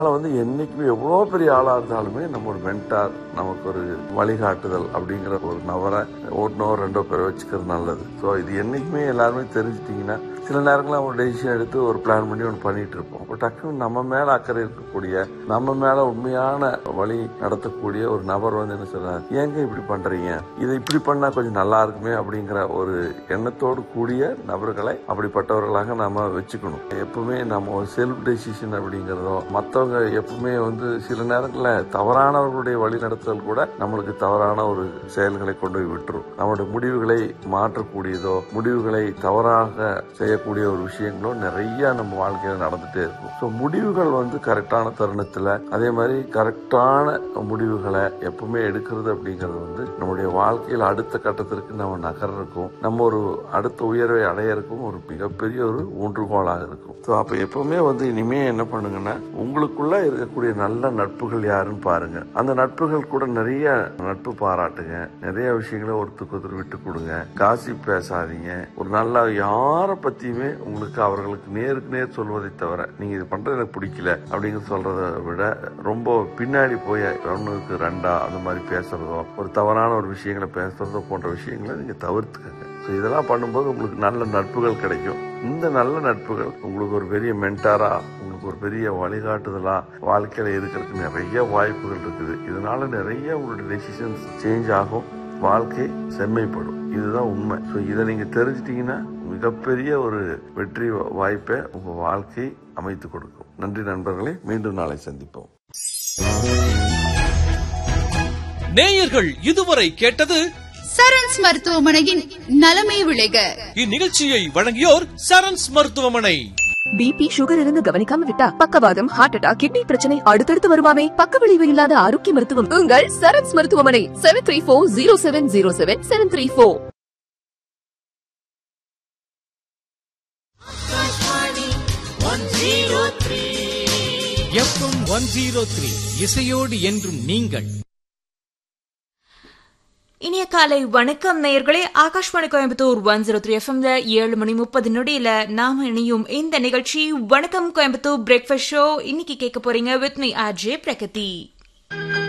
அதனால வந்து என்னைக்குமே எவ்வளோ பெரிய ஆளா இருந்தாலுமே நம்ம ஒரு மென்டார் நமக்கு ஒரு வழிகாட்டுதல் அப்படிங்கிற ஒரு நபரை ஒன்னோ ரெண்டோ பேரை வச்சுக்கிறது நல்லது ஸோ இது என்னைக்குமே எல்லாருமே தெரிஞ்சிட்டிங்கன்னா சில நேரங்களில் ஒரு டெசிஷன் எடுத்து ஒரு பிளான் பண்ணி ஒன்று பண்ணிட்டு இருப்போம் இப்போ டக்குன்னு நம்ம மேல அக்கறை இருக்கக்கூடிய நம்ம மேல உண்மையான வழி நடத்தக்கூடிய ஒரு நபர் வந்து என்ன சொல்றாரு ஏங்க இப்படி பண்றீங்க இதை இப்படி பண்ணா கொஞ்சம் நல்லா இருக்குமே அப்படிங்கிற ஒரு எண்ணத்தோடு கூடிய நபர்களை அப்படிப்பட்டவர்களாக நாம வச்சுக்கணும் எப்பவுமே நம்ம செல்ஃப் டெசிஷன் அப்படிங்கிறதோ மற்றவங்க எப்பவுமே வந்து சில நேரங்களில் தவறானவர்களுடைய வழி நடத்துதல் கூட நம்மளுக்கு தவறான ஒரு செயல்களை கொண்டு போய் விட்டுரும் நம்மளுடைய முடிவுகளை மாற்றக்கூடியதோ முடிவுகளை தவறாக செய்யக்கூடிய ஒரு விஷயங்களோ நிறைய நம்ம வாழ்க்கையில நடந்துட்டே இருக்கும் ஸோ முடிவுகள் வந்து கரெக்டான தருணத்துல அதே மாதிரி கரெக்டான முடிவுகளை எப்பவுமே எடுக்கிறது அப்படிங்கிறது வந்து நம்முடைய வாழ்க்கையில் அடுத்த கட்டத்திற்கு நம்ம நகர்றதுக்கும் நம்ம ஒரு அடுத்த உயர்வை அடையறதுக்கும் ஒரு மிகப்பெரிய ஒரு ஊன்றுகோலாக இருக்கும் ஸோ அப்போ எப்பவுமே வந்து இனிமே என்ன பண்ணுங்கன்னா உங்களுக்குள்ள இருக்கக்கூடிய நல்ல நட்புகள் யாருன்னு பாருங்க அந்த நட்புகள் கூட நிறைய நட்பு பாராட்டுங்க நிறைய விஷயங்களை ஒருத்தருக்கு ஒருத்தர் விட்டு கொடுங்க காசி பேசாதீங்க ஒரு நல்ல யாரை பத்தியுமே உங்களுக்கு அவர்களுக்கு நேருக்கு நேர் சொல்வதை தவிர நீங்க இது பண்றது எனக்கு பிடிக்கல அப்படிங்கிற சொல்றதை விட ரொம்ப பின்னாடி போய் ஒன்றுக்கு ரெண்டா அந்த மாதிரி பேசுறதோ ஒரு தவறான ஒரு விஷயங்களை பேசுறதோ போன்ற விஷயங்களை நீங்க தவிர்த்துக்கங்க ஸோ இதெல்லாம் பண்ணும்போது உங்களுக்கு நல்ல நட்புகள் கிடைக்கும் இந்த நல்ல நட்புகள் உங்களுக்கு ஒரு பெரிய மென்டாரா உங்களுக்கு ஒரு பெரிய வழிகாட்டுதலா வாழ்க்கையில இருக்கிறதுக்கு நிறைய வாய்ப்புகள் இருக்குது இதனால நிறைய உங்களுடைய டெசிஷன்ஸ் சேஞ்ச் ஆகும் வாழ்க்கை செம்மைப்படும் இதுதான் உண்மை ஸோ இதை நீங்க தெரிஞ்சிட்டீங்கன்னா மிகப்பெரிய ஒரு வெற்றி வாய்ப்பை உங்க வாழ்க்கை அமைத்து கொடுக்கும் நன்றி நண்பர்களே மீண்டும் நாளை சந்திப்போம் நேயர்கள் இதுவரை கேட்டது சரண்ஸ் மருத்துவமனையின் நலமே விளைக இந்நிகழ்ச்சியை வழங்கியோர் சரண்ஸ் மருத்துவமனை பிபி சுகர் இருந்து கவனிக்காம விட்டா பக்கவாதம் ஹார்ட் அட்டாக் கிட்னி பிரச்சனை அடுத்தடுத்து வருமாமே பக்க விளைவு இல்லாத ஆரோக்கிய மருத்துவம் உங்கள் சரண்ஸ் மருத்துவமனை seven three four zero seven zero seven seven three four FM one zero three இசையோடு என்றும் நீங்கள் இனிய காலை வணக்கம் நேயர்களே Akashvani Coimbatore one zero three எஃப்எம்ல ஏழு மணி முப்பது நொடியில நாம இணையும் இந்த நிகழ்ச்சி வணக்கம் கோயம்புத்தூர் பிரேக்ஃபாஸ்ட் ஷோ இன்னைக்கு கேட்க போறீங்க வித் மீ ஆர்ஜே பிரகதி